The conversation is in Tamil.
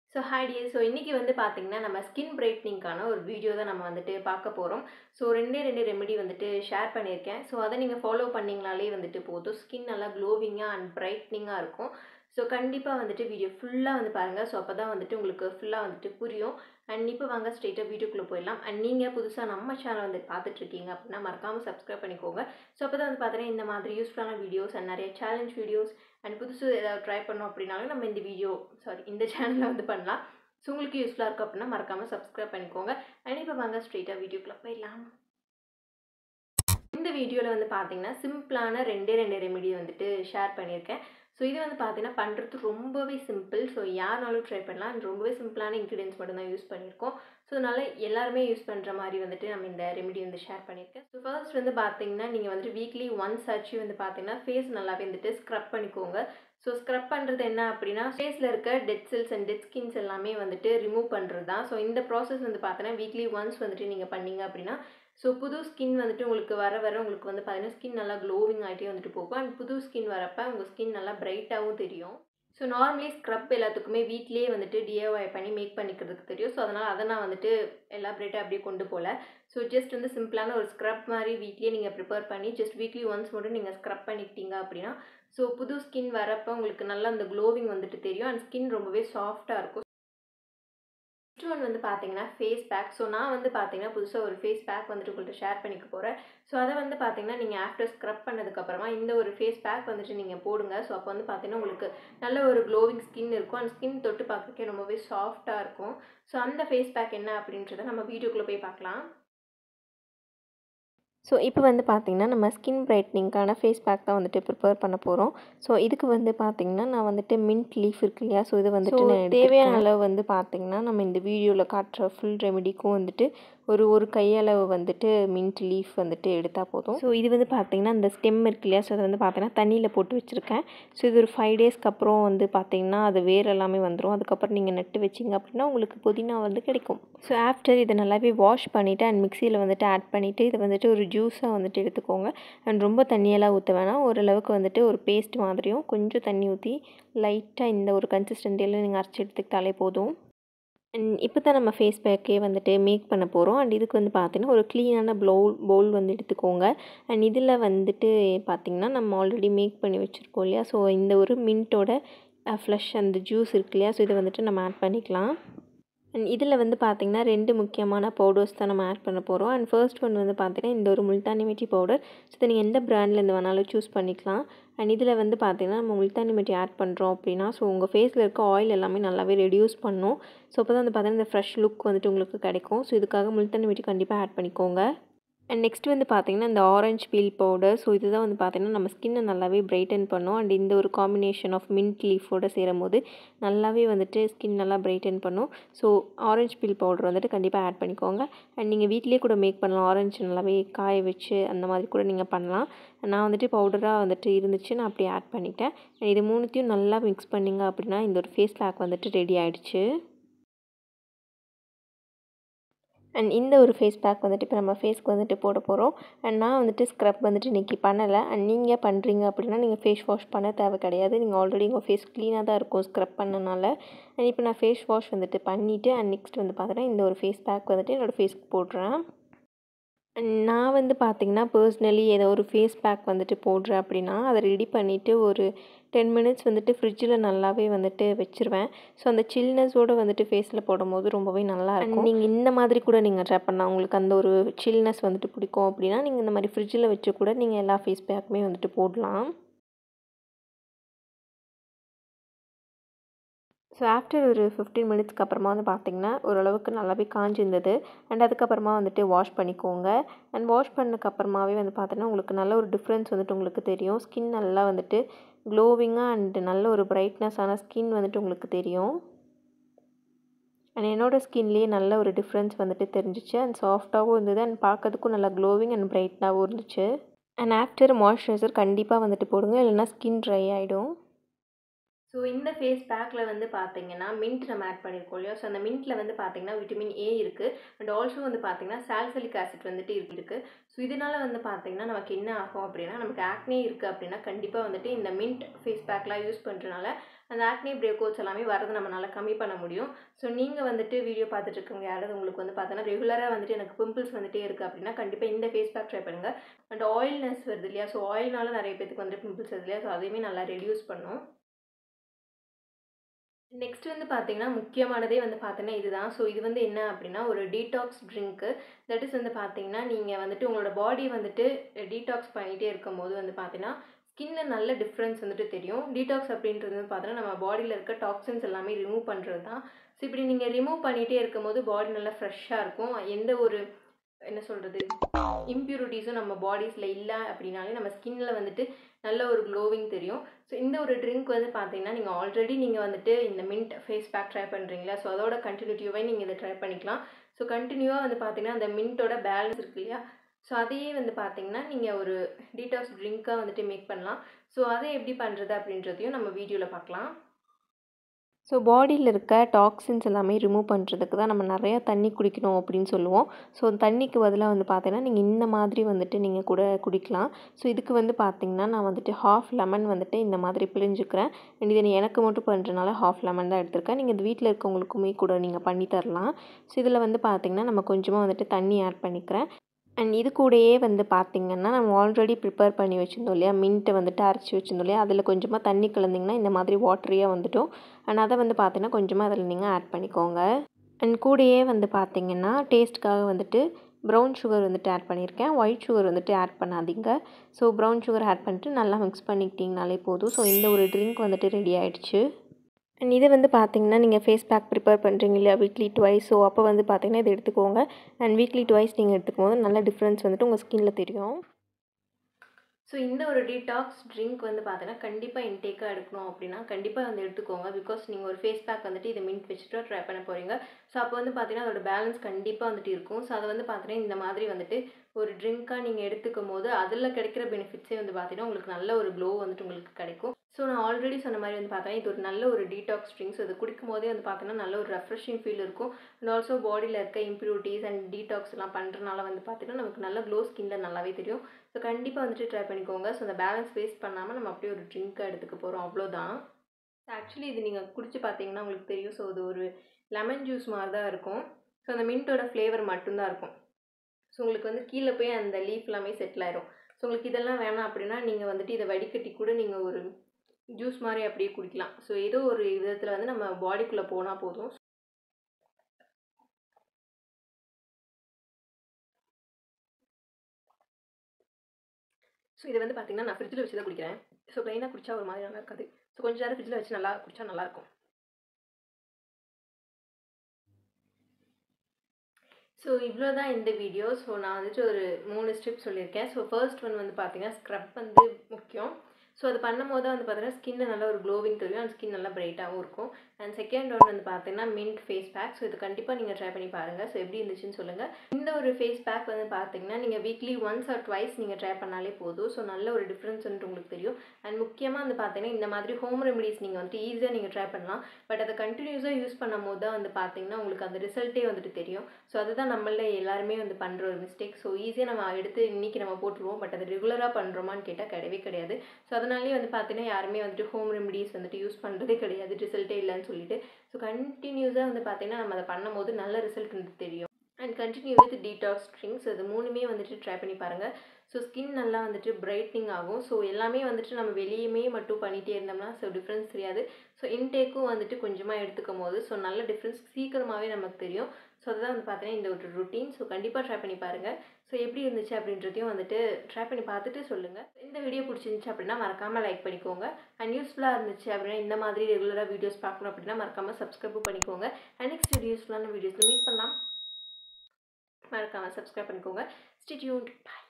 ஸோ ஹாய் டியர் ஸோ இன்றைக்கி வந்து பார்த்திங்கன்னா நம்ம ஸ்கின் பிரைட்னிங்க்கான ஒரு வீடியோ தான் நம்ம வந்துட்டு பார்க்க போகிறோம் ஸோ ரெண்டே ரெண்டு ரெமெடி வந்துட்டு ஷேர் பண்ணியிருக்கேன் ஸோ அதை நீங்கள் ஃபாலோ பண்ணிங்கனாலே வந்துட்டு போதும் ஸ்கின் நல்லா க்ளோவிங்காக அண்ட் பிரைட்னிங்காக இருக்கும் ஸோ கண்டிப்பாக வந்துட்டு வீடியோ ஃபுல்லாக வந்து பாருங்கள் ஸோ அப்போ தான் வந்துட்டு உங்களுக்கு ஃபுல்லாக வந்துட்டு புரியும் அண்ட் இப்போ வாங்க ஸ்ட்ரெயிட்டாக வீடியோக்குள்ளே போயிடலாம் அண்ட் நீங்கள் புதுசாக நம்ம சேனல் வந்து பார்த்துட்ருக்கீங்க அப்படின்னா மறக்காமல் சப்ஸ்கிரைப் பண்ணிக்கோங்க ஸோ அப்போ தான் வந்து பார்த்தீங்கன்னா இந்த மாதிரி யூஸ்ஃபுல்லான வீடியோஸ் அண்ட் நிறைய சேலஞ்ச் வீடியோஸ் அண்ட் புதுசு ஏதாவது ட்ரை பண்ணோம் அப்படின்னாலும் நம்ம இந்த வீடியோ சாரி இந்த சேனலில் வந்து பண்ணலாம் ஸோ உங்களுக்கு யூஸ்ஃபுல்லாக இருக்கும் அப்படின்னா மறக்காமல் சப்ஸ்கிரைப் பண்ணிக்கோங்க அண்ட் இப்போ வாங்க ஸ்ட்ரெயிட்டாக வீடியோக்குள்ளே போயிடலாம் இந்த வீடியோவில் வந்து பார்த்தீங்கன்னா சிம்பிளான ரெண்டே ரெண்டு ரெமெடி வந்துட்டு ஷேர் பண்ணியிருக்கேன் ஸோ இது வந்து பார்த்தீங்கன்னா பண்ணுறது ரொம்பவே சிம்பிள் ஸோ யாருனாலும் ட்ரை பண்ணலாம் and ரொம்பவே சிம்பிளான இன்க்ரீடியன்ஸ் மட்டும்தான் யூஸ் பண்ணியிருக்கோம் ஸோ அதனால் எல்லாருமே யூஸ் பண்ணுற மாதிரி வந்துட்டு நம்ம இந்த ரெமெடி வந்து ஷேர் பண்ணியிருக்கேன் ஸோ ஃபர்ஸ்ட் வந்து பார்த்தீங்கன்னா நீங்கள் வந்துட்டு வீக்லி ஒன்ஸ் ஆச்சு வந்து பார்த்தீங்கன்னா ஃபேஸ் நல்லாவே வந்துட்டு ஸ்க்ரப் பண்ணிக்கோங்க ஸோ ஸ்க்ரப் பண்ணுறது என்ன அப்படின்னா ஃபேஸில் இருக்க dead cells and dead skins எல்லாமே வந்துட்டு ரிமூவ் பண்ணுறது தான் ஸோ இந்த ப்ராசஸ் வந்து பார்த்தீங்கன்னா வீக்லி ஒன்ஸ் வந்துட்டு நீங்கள் பண்ணீங்க அப்படின்னா ஸோ புது ஸ்கின் வந்துட்டு உங்களுக்கு வர வர உங்களுக்கு வந்து பார்த்தீங்கன்னா ஸ்கின் நல்லா க்ளோவிங் ஆகிட்டே வந்துட்டு போகும் அண்ட் புது ஸ்கின் வரப்போ உங்கள் ஸ்கின் நல்லா பிரைட்டாகவும் தெரியும் ஸோ நார்மலி ஸ்க்ரப் எல்லாத்துக்குமே வீட்லேயே வந்துட்டு டிஏஒய் பண்ணி மேக் பண்ணிக்கிறதுக்கு தெரியும் ஸோ அதனால் அதை நான் வந்துட்டு எலாபரேட்டாக அப்படியே கொண்டு போகல ஸோ ஜஸ்ட் வந்து சிம்பிளான ஒரு ஸ்க்ரப் மாதிரி வீட்லேயே நீங்கள் ப்ரிப்பேர் பண்ணி ஜஸ்ட் வீக்லி ஒன்ஸ் மட்டும் நீங்கள் ஸ்க்ரப் பண்ணிக்கிட்டீங்க அப்படின்னா ஸோ புது ஸ்கின் வரப்போ உங்களுக்கு நல்லா அந்த க்ளோவிங் வந்துட்டு தெரியும் அண்ட் ஸ்கின் ரொம்பவே சாஃப்டாக இருக்கும் நெக்ஸ்ட் ஒன் வந்து பார்த்தீங்கன்னா ஃபேஸ் பேக் ஸோ நான் வந்து பார்த்தீங்கன்னா புதுசாக ஒரு ஃபேஸ் பேக் வந்துட்டு உங்கள்கிட்ட ஷேர் பண்ணிக்க போகிறேன் ஸோ அதை வந்து பார்த்தீங்கன்னா நீங்கள் ஆஃப்டர் ஸ்க்ரப் பண்ணதுக்கப்புறமா இந்த ஒரு ஃபேஸ் பேக் வந்துட்டு நீங்கள் போடுங்க ஸோ அப்போ வந்து பார்த்தீங்கன்னா உங்களுக்கு நல்ல ஒரு க்ளோவிங் ஸ்கின் இருக்கும் அந்த ஸ்கின் தொட்டு பார்க்கறக்கே ரொம்பவே சாஃப்டாக இருக்கும் ஸோ அந்த ஃபேஸ் பேக் என்ன அப்படின்றத நம்ம வீடியோக்குள்ளே போய் பார்க்கலாம் ஸோ இப்போ வந்து பார்த்திங்கன்னா நம்ம ஸ்கின் பிரைட்னிங்க்கான ஃபேஸ் பேக் தான் வந்துட்டு ப்ரிப்பேர் பண்ண போகிறோம் ஸோ இதுக்கு வந்து பார்த்திங்கன்னா நான் வந்துட்டு மின்ட் லீஃப் இருக்கு இல்லையா ஸோ இது வந்துட்டு நான் தேவையான அளவு வந்து பார்த்திங்கன்னா நம்ம இந்த வீடியோவில் காட்டுற ஃபுல் ரெமெடிக்கும் வந்துட்டு ஒரு ஒரு கையளவு வந்துட்டு மின்ட் லீஃப் வந்துட்டு எடுத்தால் போதும் ஸோ இது வந்து பார்த்திங்கன்னா இந்த ஸ்டெம் இருக்கு இல்லையா ஸோ அதை வந்து பார்த்திங்கன்னா தண்ணியில் போட்டு வச்சுருக்கேன் ஸோ இது ஒரு ஃபைவ் டேஸ்க்கு அப்புறம் வந்து பார்த்திங்கன்னா அது வேர் எல்லாமே வந்துடும் அதுக்கப்புறம் நீங்கள் நட்டு வச்சிங்க அப்படின்னா உங்களுக்கு புதினா வந்து கிடைக்கும் ஸோ ஆஃப்டர் இதை நல்லாவே வாஷ் பண்ணிவிட்டு அண்ட் மிக்சியில் வந்துட்டு ஆட் பண்ணிவிட்டு இதை வந்துட்டு ஒரு ஜூஸாக வந்துட்டு எடுத்துக்கோங்க அண்ட் ரொம்ப தண்ணியெல்லாம் ஊற்ற வேணாம் ஓரளவுக்கு வந்துட்டு ஒரு பேஸ்ட் மாதிரியும் கொஞ்சம் தண்ணி ஊற்றி லைட்டாக இந்த ஒரு கன்சிஸ்டன்ட்டியில் நீங்கள் அரைச்சி எடுத்துக்கிட்டாலே போதும் அண்ட் இப்போ தான் நம்ம ஃபேஸ் பேக்கே வந்துட்டு மேக் பண்ண போகிறோம் அண்ட் இதுக்கு வந்து பார்த்திங்கன்னா ஒரு க்ளீனான ப்ளவுல் பவுல் வந்து எடுத்துக்கோங்க அண்ட் இதில் வந்துட்டு பார்த்திங்கன்னா நம்ம ஆல்ரெடி மேக் பண்ணி வச்சுருக்கோம் இல்லையா ஸோ இந்த ஒரு மின்ட்டோட ஃப்ளஷ் அந்த ஜூஸ் இருக்கு இல்லையா ஸோ இதை வந்துட்டு நம்ம ஆட் பண்ணிக்கலாம் அண்ட் இதில் வந்து பார்த்திங்கன்னா ரெண்டு முக்கியமான பவுடர்ஸ் தான் நம்ம ஆட் பண்ண போகிறோம் அண்ட் ஃபர்ஸ்ட் ஒன் வந்து பார்த்திங்கன்னா இந்த ஒரு முல்தானி மெட்டி பவுடர் ஸோ இதை நீங்கள் எந்த ப்ராண்ட்லேருந்து வேணாலும் சூஸ் பண்ணிக்கலாம் அண்ட் இதில் வந்து பார்த்திங்கன்னா நம்ம முல்தானி மெட்டி ஆட் பண்ணுறோம் அப்படின்னா ஸோ உங்கள் ஃபேஸில் இருக்க ஆயில் எல்லாமே நல்லாவே ரெடியூஸ் பண்ணும் ஸோ அப்போ தான் வந்து பார்த்திங்கன்னா இந்த ஃப்ரெஷ் லுக் வந்துட்டு உங்களுக்கு கிடைக்கும் ஸோ இதுக்காக முல்தானி மெட்டி கண்டிப்பாக ஆட் பண்ணிக்கோங்க அண்ட் நெக்ஸ்ட் வந்து பார்த்திங்கன்னா இந்த ஆரஞ்ச் பீல் பவுடர் ஸோ இதுதான் வந்து பார்த்திங்கன்னா நம்ம ஸ்கின்னை நல்லாவே பிரைட்டன் பண்ணும் அண்ட் இந்த ஒரு காம்பினேஷன் ஆஃப் மின்ட் லீஃபோடு சேரும் போது நல்லாவே வந்துட்டு ஸ்கின் நல்லா பிரைட்டன் பண்ணும் ஸோ ஆரஞ்ச் பீல் பவுடர் வந்துட்டு கண்டிப்பாக ஆட் பண்ணிக்கோங்க அண்ட் நீங்கள் வீட்லேயே கூட மேக் பண்ணலாம் ஆரஞ்சு நல்லாவே காய வச்சு அந்த மாதிரி கூட நீங்கள் பண்ணலாம் நான் வந்துட்டு பவுடராக வந்துட்டு இருந்துச்சு நான் அப்படியே ஆட் பண்ணிட்டேன் இது மூணுத்தையும் நல்லா மிக்ஸ் பண்ணிங்க அப்படின்னா இந்த ஒரு ஃபேஸ் பேக் வந்துட்டு ரெடி ஆகிடுச்சு அண்ட் இந்த ஒரு ஃபேஸ் பேக் வந்துட்டு இப்போ நம்ம ஃபேஸ்க்கு வந்துட்டு போட போகிறோம் அண்ட் நான் வந்துட்டு ஸ்க்ரப் வந்துட்டு இன்றைக்கி பண்ணலை அண்ட் நீங்கள் பண்ணுறீங்க அப்படின்னா நீங்கள் ஃபேஸ் வாஷ் பண்ண தேவை கிடையாது நீங்கள் ஆல்ரெடி உங்கள் ஃபேஸ் க்ளீனாக தான் இருக்கும் ஸ்க்ரப் பண்ணனால அண்ட் இப்போ நான் ஃபேஸ் வாஷ் வந்துட்டு பண்ணிவிட்டு அண்ட் நெக்ஸ்ட் வந்து பார்த்தீங்கன்னா இந்த ஒரு ஃபேஸ் பேக் வந்துட்டு என்னோடய ஃபேஸ்க்கு போடுறேன் நான் வந்து பார்த்திங்கன்னா பர்ஸ்னலி ஏதோ ஒரு ஃபேஸ் பேக் வந்துட்டு போடுறேன் அப்படின்னா அதை ரெடி பண்ணிவிட்டு ஒரு டென் மினிட்ஸ் வந்துட்டு ஃப்ரிட்ஜில் நல்லாவே வந்துட்டு வச்சுருவேன் ஸோ அந்த சில்னஸோடு வந்துட்டு ஃபேஸில் போடும்போது ரொம்பவே நல்லா இருக்கும் நீங்கள் இந்த மாதிரி கூட நீங்கள் ட்ரை பண்ணலாம் உங்களுக்கு அந்த ஒரு சில்னஸ் வந்துட்டு பிடிக்கும் அப்படின்னா நீங்கள் இந்த மாதிரி ஃப்ரிட்ஜில் வச்சு கூட நீங்கள் எல்லா ஃபேஸ் பேக்குமே வந்துட்டு போடலாம் ஸோ ஆஃப்டர் ஒரு ஃபிஃப்டீன் மினிட்ஸ்க்கு அப்புறமா வந்து பார்த்திங்கன்னா ஓரளவுக்கு நல்லாவே காஞ்சிருந்தது அண்ட் அதுக்கப்புறமா வந்துட்டு வாஷ் பண்ணிக்கோங்க அண்ட் வாஷ் பண்ணதுக்கப்புறமாவே வந்து பார்த்தீங்கன்னா உங்களுக்கு நல்ல ஒரு டிஃப்ரென்ஸ் வந்துட்டு உங்களுக்கு தெரியும் ஸ்கின் நல்லா வந்துட்டு க்ளோவிங்காக அண்ட் நல்ல ஒரு பிரைட்னஸான ஸ்கின் வந்துட்டு உங்களுக்கு தெரியும் அண்ட் என்னோடய ஸ்கின்லேயே நல்ல ஒரு டிஃப்ரென்ஸ் வந்துட்டு தெரிஞ்சிச்சு அண்ட் சாஃப்டாகவும் இருந்தது அண்ட் பார்க்கறதுக்கும் நல்லா க்ளோவிங் அண்ட் பிரைட்னாகவும் இருந்துச்சு அண்ட் ஆஃப்டர் மாய்ஸ்சரைசர் கண்டிப்பாக வந்துட்டு போடுங்க இல்லைனா ஸ்கின் ட்ரை ஆகிடும் ஸோ இந்த ஃபேஸ் பேக்கில் வந்து பார்த்தீங்கன்னா மின்ட் நம்ம ஆட் பண்ணியிருக்கோம் இல்லையா ஸோ அந்த மின்ட்டில் வந்து பார்த்தீங்கன்னா விட்டமின் ஏ இருக்குது அண்ட் ஆல்சோ வந்து பார்த்தீங்கன்னா சால்சலிக் ஆசிட் வந்துட்டு இருக்குது ஸோ இதனால் வந்து பார்த்தீங்கன்னா நமக்கு என்ன ஆகும் அப்படின்னா நமக்கு ஆக்னே இருக்குது அப்படின்னா கண்டிப்பாக வந்துட்டு இந்த மின்ட் ஃபேஸ் பேக்லாம் யூஸ் பண்ணுறதுனால அந்த ஆக்னி பிரேக் அவுட்ஸ் எல்லாமே வரது நம்மளால் கம்மி பண்ண முடியும் ஸோ நீங்கள் வந்துட்டு வீடியோ பார்த்துட்டு இருக்கவங்க யாராவது உங்களுக்கு வந்து பார்த்தோன்னா ரெகுலராக வந்துட்டு எனக்கு பிம்பிள்ஸ் வந்துட்டே இருக்குது அப்படின்னா கண்டிப்பாக இந்த ஃபேஸ் பேக் ட்ரை பண்ணுங்கள் அண்ட் ஆயில்னஸ் வருது இல்லையா ஸோ ஆயில்னால நிறைய பேத்துக்கு வந்துட்டு பிம்பிள்ஸ் வருது இல்லையா ஸோ அதையுமே நல்லா ரெடியூஸ் பண்ணும் நெக்ஸ்ட் வந்து பார்த்தீங்கன்னா முக்கியமானதே வந்து பார்த்தீங்கன்னா இதுதான் ஸோ இது வந்து என்ன அப்படின்னா ஒரு டீடாக்ஸ் ட்ரிங்க்கு தட் இஸ் வந்து பார்த்தீங்கன்னா நீங்கள் வந்துட்டு உங்களோட பாடி வந்துட்டு டீடாக்ஸ் பண்ணிகிட்டே இருக்கும்போது வந்து பார்த்தீங்கன்னா ஸ்கின்ல நல்ல டிஃப்ரென்ஸ் வந்துட்டு தெரியும் டீடாக்ஸ் அப்படின்றது வந்து பார்த்தீங்கன்னா நம்ம பாடியில் இருக்க டாக்ஸின்ஸ் எல்லாமே ரிமூவ் பண்ணுறது தான் ஸோ இப்படி நீங்கள் ரிமூவ் பண்ணிகிட்டே இருக்கும்போது பாடி நல்லா ஃப்ரெஷ்ஷாக இருக்கும் எந்த ஒரு என்ன சொல்கிறது இம்ப்யூரிட்டிஸும் நம்ம பாடிஸில் இல்லை அப்படின்னாலே நம்ம ஸ்கின்னில் வந்துட்டு நல்ல ஒரு க்ளோவிங் தெரியும் ஸோ இந்த ஒரு ட்ரிங்க் வந்து பார்த்தீங்கன்னா நீங்கள் ஆல்ரெடி நீங்கள் வந்துட்டு இந்த மின்ட் ஃபேஸ் பேக் ட்ரை பண்ணுறீங்களா ஸோ அதோட கண்டினியூட்டிவாக நீங்கள் இதை ட்ரை பண்ணிக்கலாம் ஸோ கண்டினியூவாக வந்து பார்த்தீங்கன்னா அந்த மின்ட்டோட பேலன்ஸ் இருக்கு இல்லையா ஸோ அதையே வந்து பார்த்தீங்கன்னா நீங்கள் ஒரு டீடாக்ஸ் ட்ரிங்க்காக வந்துட்டு மேக் பண்ணலாம் ஸோ அதை எப்படி பண்ணுறது அப்படின்றதையும் நம்ம வீடியோவில் பார்க்கலாம் ஸோ பாடியில் இருக்க டாக்ஸின்ஸ் எல்லாமே ரிமூவ் பண்ணுறதுக்கு தான் நம்ம நிறையா தண்ணி குடிக்கணும் அப்படின்னு சொல்லுவோம் ஸோ தண்ணிக்கு பதிலாக வந்து பார்த்தீங்கன்னா நீங்கள் இந்த மாதிரி வந்துட்டு நீங்கள் கூட குடிக்கலாம் ஸோ இதுக்கு வந்து பார்த்திங்கன்னா நான் வந்துட்டு ஹாஃப் லெமன் வந்துட்டு இந்த மாதிரி பிழிஞ்சுக்கிறேன் அண்ட் இதை எனக்கு மட்டும் பண்ணுறதுனால ஹாஃப் லெமன் தான் எடுத்திருக்கேன் நீங்கள் இது வீட்டில் இருக்கவங்களுக்குமே கூட நீங்கள் பண்ணி தரலாம் ஸோ இதில் வந்து பார்த்திங்கன்னா நம்ம கொஞ்சமாக வந்துட்டு தண்ணி ஆட் பண்ணிக்கிறேன் அண்ட் இது கூடயே வந்து பார்த்திங்கன்னா நம்ம ஆல்ரெடி ப்ரிப்பேர் பண்ணி வச்சுருந்தோம் இல்லையா மின்ட்டை வந்துட்டு அரைச்சி வச்சுருந்தோம் இல்லையா அதில் கொஞ்சமாக தண்ணி கலந்திங்கன்னா இந்த மாதிரி வாட்டரியாக வந்துட்டும் அண்ட் அதை வந்து பார்த்திங்கன்னா கொஞ்சமாக அதில் நீங்கள் ஆட் பண்ணிக்கோங்க அண்ட் கூடயே வந்து பார்த்திங்கன்னா டேஸ்ட்டுக்காக வந்துட்டு ப்ரௌன் சுகர் வந்துட்டு ஆட் பண்ணியிருக்கேன் ஒயிட் சுகர் வந்துட்டு ஆட் பண்ணாதீங்க ஸோ ப்ரௌன் சுகர் ஆட் பண்ணிட்டு நல்லா மிக்ஸ் பண்ணிக்கிட்டிங்கனாலே போதும் ஸோ இந்த ஒரு ட்ரிங்க் வந்துட்டு ரெடி ஆகிடுச்சு அண்ட் இது வந்து பார்த்தீங்கன்னா நீங்கள் ஃபேஸ் பேக் ப்ரிப்பேர் பண்ணுறீங்க இல்லையா வீக்லி டுவைஸ் ஸோ அப்போ வந்து பார்த்தீங்கன்னா இதை எடுத்துக்கோங்க அண்ட் வீக்லி டுவைஸ் நீங்கள் எடுத்துக்கும் போது நல்ல டிஃப்ரென்ஸ் வந்துட்டு உங்கள் ஸ்கின்ல தெரியும் ஸோ இந்த ஒரு டீடாக்ஸ் ட்ரிங்க் வந்து பார்த்தீங்கன்னா கண்டிப்பாக இன்டேக்காக எடுக்கணும் அப்படின்னா கண்டிப்பாக வந்து எடுத்துக்கோங்க பிகாஸ் நீங்கள் ஒரு ஃபேஸ் பேக் வந்துட்டு இதை மின்ட் வச்சுட்டு ட்ரை பண்ண போகிறீங்க ஸோ அப்போ வந்து பார்த்தீங்கன்னா அதோட பேலன்ஸ் கண்டிப்பாக வந்துட்டு இருக்கும் ஸோ அதை வந்து பார்த்தீங்கன்னா இந்த மாதிரி வந்துட்டு ஒரு ட்ரிங்க்காக நீங்கள் எடுத்துக்கும் போது அதில் கிடைக்கிற பெனிஃபிட்ஸே வந்து பார்த்தீங்கன்னா உங்களுக்கு நல்ல ஒரு க்ளோ வந்துட்டு உங்களுக்கு கிடைக்கும் ஸோ நான் ஆல்ரெடி சொன்ன மாதிரி வந்து பார்த்தீங்கன்னா இது ஒரு நல்ல ஒரு டீடாக்ஸ் ட்ரிங்க்ஸ் அது குடிக்கும் போதே வந்து பார்த்தீங்கன்னா நல்ல ஒரு ரெஃப்ரெஷிங் ஃபீல் இருக்கும் அண்ட் ஆல்சோ பாடியில் இருக்க இம்ப்யூரிட்டிஸ் அண்ட் டீடாக்ஸ் எல்லாம் பண்ணுறனால வந்து பார்த்தீங்கன்னா நமக்கு நல்ல க்ளோ ஸ்கின்ல நல்லாவே தெரியும் ஸோ கண்டிப்பாக வந்துட்டு ட்ரை பண்ணிக்கோங்க ஸோ அந்த பேலன்ஸ் வேஸ்ட் பண்ணாமல் நம்ம அப்படியே ஒரு ட்ரிங்க்காக எடுத்துக்க போகிறோம் அவ்வளோதான் ஆக்சுவலி இது நீங்கள் குடிச்சு பார்த்தீங்கன்னா உங்களுக்கு தெரியும் ஸோ இது ஒரு லெமன் ஜூஸ் மாதிரி தான் இருக்கும் ஸோ அந்த மின்ட்டோட ஃப்ளேவர் மட்டும்தான் இருக்கும் ஸோ உங்களுக்கு வந்து கீழே போய் அந்த லீஃப் எல்லாமே செட்டில் ஆயிரும் ஸோ உங்களுக்கு இதெல்லாம் வேணாம் அப்படின்னா நீங்கள் வந்துட்டு இதை வடிகட்டி கூட நீங்கள் ஒரு ஜூஸ் மாதிரி அப்படியே குடிக்கலாம் ஸோ ஏதோ ஒரு விதத்தில் வந்து நம்ம பாடிக்குள்ளே போனால் போதும் ஸோ இதை வந்து பார்த்தீங்கன்னா நான் ஃப்ரிட்ஜில் வச்சு தான் குடிக்கிறேன் ஸோ ப்ளைனாக குடிச்சா ஒரு மாதிரி நல்லா இருக்காது ஸோ கொஞ்சம் நேரம் ஃப்ரிட்ஜில் வச்சு நல்லா குடிச்சா நல்லாயிருக்கும் ஸோ இவ்வளோ தான் இந்த வீடியோ ஸோ நான் வந்துட்டு ஒரு மூணு ஸ்டெப் சொல்லியிருக்கேன் ஸோ ஃபர்ஸ்ட் ஒன் வந்து பார்த்தீங்கன்னா ஸ்க்ரப் வந்து முக்கியம் ஸோ அது பண்ணும்போது வந்து பார்த்தீங்கன்னா ஸ்கின்னில் நல்ல ஒரு க்ளோவிங் தெரியும் அந்த ஸ்கின் நல்லா பிரைட்டாகவும் இருக்கும் அண்ட் செகண்ட் ஒன் வந்து பார்த்தீங்கன்னா மின்ட் ஃபேஸ் பேக் ஸோ இது கண்டிப்பாக நீங்கள் ட்ரை பண்ணி பாருங்கள் ஸோ எப்படி இருந்துச்சுன்னு சொல்லுங்கள் இந்த ஒரு ஃபேஸ் பேக் வந்து பார்த்தீங்கன்னா நீங்கள் வீக்லி ஒன்ஸ் ஆர் ட்வைஸ் நீங்கள் ட்ரை பண்ணாலே போதும் ஸோ நல்ல ஒரு டிஃப்ரென்ஸ் வந்துட்டு உங்களுக்கு தெரியும் அண்ட் முக்கியமாக வந்து பார்த்தீங்கன்னா இந்த மாதிரி ஹோம் ரெமடிஸ் நீங்கள் வந்துட்டு ஈஸியாக நீங்கள் ட்ரை பண்ணலாம் பட் அதை கண்டினியூஸாக யூஸ் பண்ணும் போது தான் வந்து பார்த்தீங்கன்னா உங்களுக்கு அந்த ரிசல்ட்டே வந்துட்டு தெரியும் ஸோ அதுதான் நம்மள எல்லாருமே வந்து பண்ணுற ஒரு மிஸ்டேக் ஸோ ஈஸியாக நம்ம எடுத்து இன்றைக்கி நம்ம போட்டுருவோம் பட் அது ரெகுலராக பண்ணுறோமான்னு கேட்டால் கிடையவே கிடையாது ஸோ அதனாலேயே வந்து பார்த்தீங்கன்னா யாருமே வந்துட்டு ஹோம் ரெமடிஸ் வந்துட்டு யூஸ் பண்ணுறதே கிடையாது ரிசல்ட்டே இல்லைன்னு சொல்லிட்டு ஸோ கண்டினியூஸாக வந்து பார்த்தீங்கன்னா நம்ம அதை பண்ணும்போது நல்ல ரிசல்ட் வந்து தெரியும் and continue with detox strings அது மூணுமே வந்துட்டு ட்ரை பண்ணி பாருங்கள் ஸோ ஸ்கின் நல்லா வந்துட்டு பிரைட்னிங் ஆகும் ஸோ எல்லாமே வந்துட்டு நம்ம வெளியுமே மட்டும் பண்ணிகிட்டே இருந்தோம்னா ஸோ டிஃப்ரென்ஸ் தெரியாது ஸோ இன்டேக்கும் வந்துட்டு கொஞ்சமாக எடுத்துக்கும் போது ஸோ நல்ல டிஃப்ரென்ஸ் சீக்கிரமாகவே நமக்கு தெரியும் ஸோ அதுதான் வந்து பார்த்தீங்கன்னா இந்த ஒரு ருட்டீன் ஸோ கண்டிப்பாக ட்ரை பண்ணி பாருங்கள் ஸோ எப்படி இருந்துச்சு அப்படின்றதையும் வந்துட்டு ட்ரை பண்ணி பார்த்துட்டு சொல்லுங்கள் இந்த வீடியோ பிடிச்சிருந்துச்சு அப்படின்னா மறக்காமல் லைக் பண்ணிக்கோங்க அண்ட் யூஸ்ஃபுல்லாக இருந்துச்சு அப்படின்னா இந்த மாதிரி ரெகுலராக வீடியோஸ் பார்க்கணும் அப்படின்னா மறக்காமல் சப்ஸ்கிரைப் பண்ணிக்கோங்க அண்ட் நெக்ஸ்ட் யூஸ்ஃபுல்லான வீடியோஸில் மீட் பண்ணலாம் மறக்காமல் சப்ஸ்கிரைப் பண்ணிக்கோங்க ஸ்டிட்யூன் பாய்